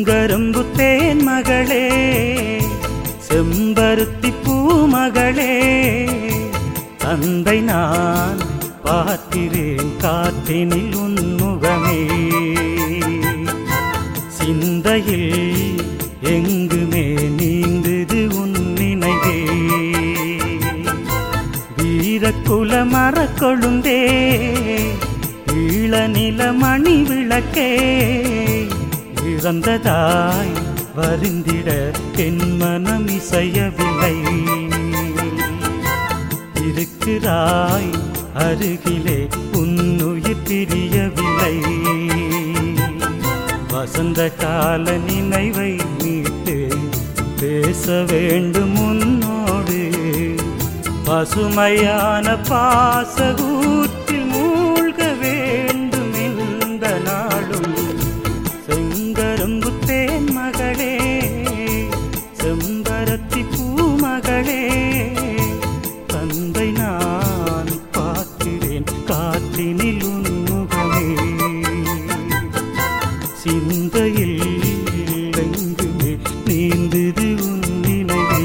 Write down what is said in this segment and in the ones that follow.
செங்கரும்பு தேன் மகளே செம்பருத்தி பூமகளே தந்தை நான் பார்க்கிறேன் காற்றினில் உன்முகமே சிந்தையில் எங்குமே நீங்குது உன் நினைவே வீரக்குல மரக்கொழுந்தே ஈழநில மணி விளக்கே இறந்ததாய் வருந்திட என் மனம் இசையவில்லை இருக்கிறாய் அருகிலே உன்னுயிர் பிரியவில்லை வசந்த கால நினைவை மீட்டு பேச வேண்டும் உன்னோடு பசுமையான பாசகூற்றில் மூழ்க வேண்டும் இந்த நாளும் செங்கரும்பு தேன் மகளே செம்பரத்தி பூமகளே தந்தை நான் பார்க்கிறேன் காற்றினில் உன்முகமே சிந்தையில் எங்குமே நீந்தது உன் நினைவே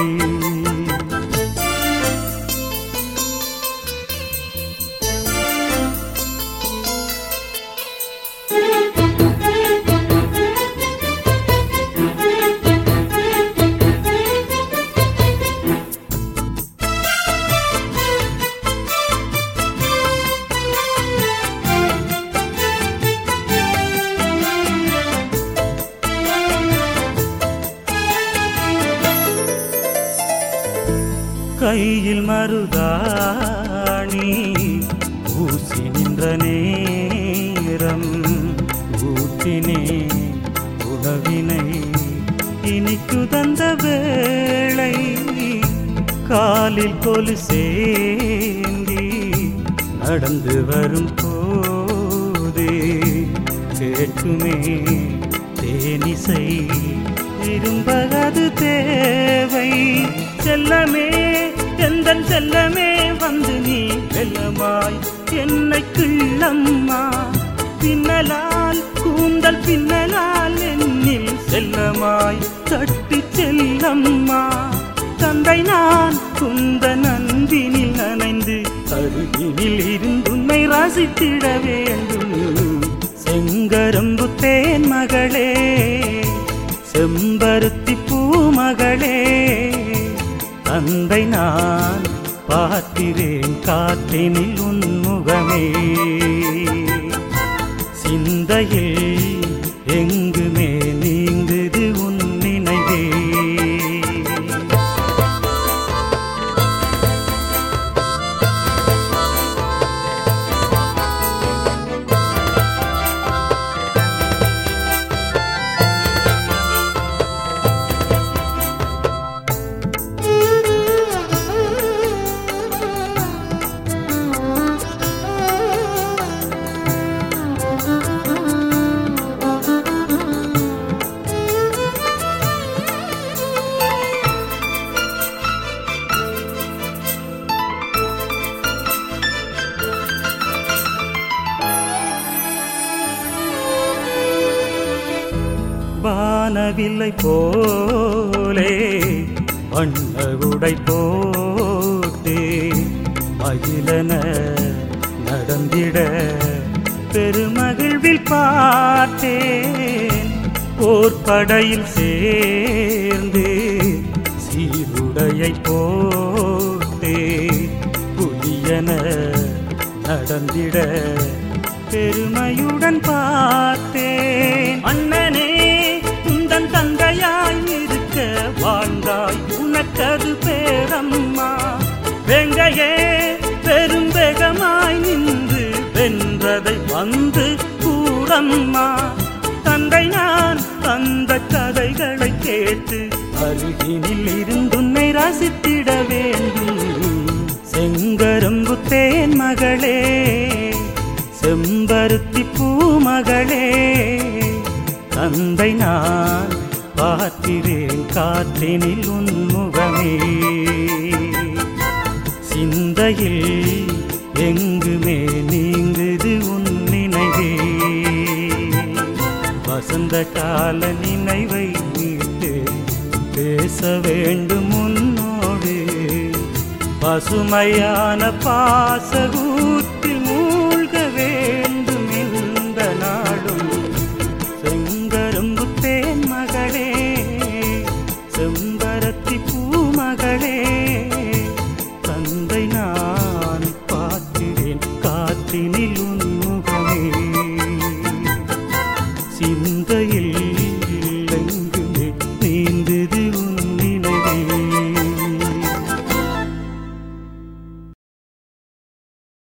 கையில் மருதாணி ஊசி நின்ற நேரம் ஊட்டினே உணவினை இனிக்கு தந்த வேளை காலில் கொலு சேந்தி நடந்து வரும் போதே கேட்குமே தேனிசை விரும்பகது தேவை செல்லமே எந்தன் செல்லமே வந்து நீ வெல்லமாய் என்னை கிள்ளம்மா பின்னலால் கூந்தல் பின்னலால் என்னில் செல்லமாய் தட்டி செல்லம்மா தந்தை நான் குந்த நன்பினில் நனைந்து அருகினில் இருந்துன்னை ரசித்திட வேண்டும் செங்கரும்பு தேன் மகளே செம்பருத்தி பூமகளே தந்தை நான் பார்க்கிறேன் காற்றினில் உன்முகமே சிந்தையில் எங்குமே நீங்குது உன் நினைவே வானவில்லை போலே வண்ண உடை போட்டே மகிழன நடந்திட பெருமகிழ்வில் பார்த்தேன் போர்ப்படையில் சேர்ந்து சீருடையை போட்டே புலியன நடந்திட பெருமையுடன் பார்த்தேன் அண்ணனே உந்தன் தந்தையாய் இருக்க வாழ்ந்தாய் உனக்கது பேரம்மா வெங்கையே பெரும் வேகமாய் நின்று வென்றதை வந்து கூறம்மா தந்தை நான் அந்த கதைகளை கேட்டு அருகினில் இருந்துன்னை ரசித்திட வேண்டும் செங்கரும்பு தேன் மகளே செம்பருத்தி பூமகளே தந்தை நான் பார்க்கிறேன் காற்றினில் உன்முகமே சிந்தையில் எங்குமே நீங்குது உன் நினைவே வசந்த அந்த கால நினைவை மீட்டு பேச வேண்டும் உன்னோடு பசுமையான பாசகூத்தில் மூழ்க வேண்டும் இந்த நாடும் செங்கரும்பு தேன் மகளே செம்பருத்தி பூமகளே தந்தை நான் பார்க்கிறேன் காற்றினில் உன்முகமே சிந்தை